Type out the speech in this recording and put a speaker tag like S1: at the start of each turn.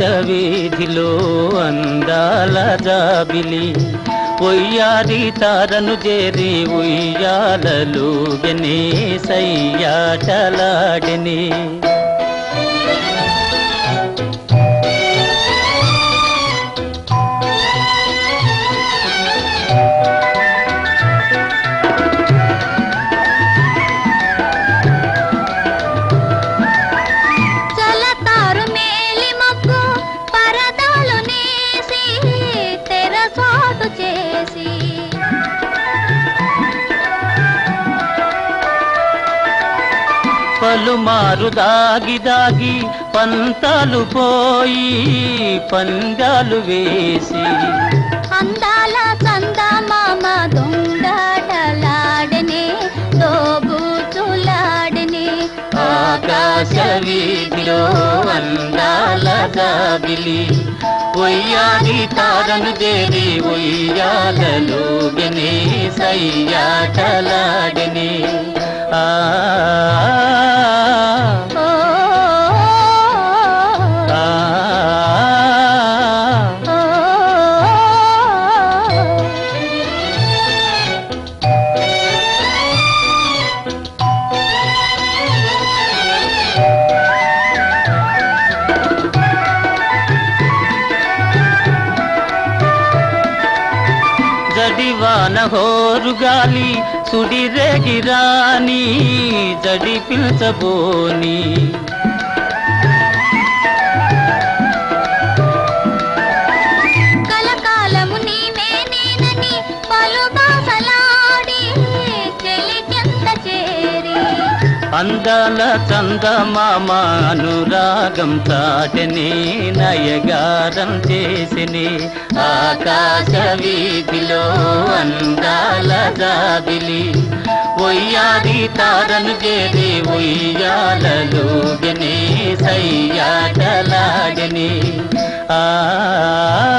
S1: వీధిలో అందాల జాబిలి ఒయ్యారి తారను చేరి ఉయ్యాలలుగనే సయ్యాటలాడిని
S2: చలతారు మేలి మగ్గు పరదాలు నేసి తెరసాటు చేసి
S1: పలుమారు దాగి దాగి పంతాలు పోయి పందాలు వేసి
S2: అందాల చందమామ దొంగటలాడనే దోబూచులాడనే
S1: ఆకాశ వీధిలో అందాల జాబిలి ఒయ్యాలి తారను చేరి ఉయ్యాలలోగనే సయ్యాటలాడని ఆ
S2: ఓ
S1: ఆ,
S2: ఓ
S1: జడివాన హోరుగాలి సుడిరేగిరాని జడి పిల్చబోని
S2: కలకాలము నీవే నేనని పలు బాసలాడి చెలి చెంత చేరి
S1: అందాల చందమామ అనురాగం చాటని నయగారం చేసిని ఆకాశ వీధిలో అందాల జాబిలి ఒయ్యాది తారను చేరి ఉయ్యాలలోగని సయ్యాటలాగని ఆ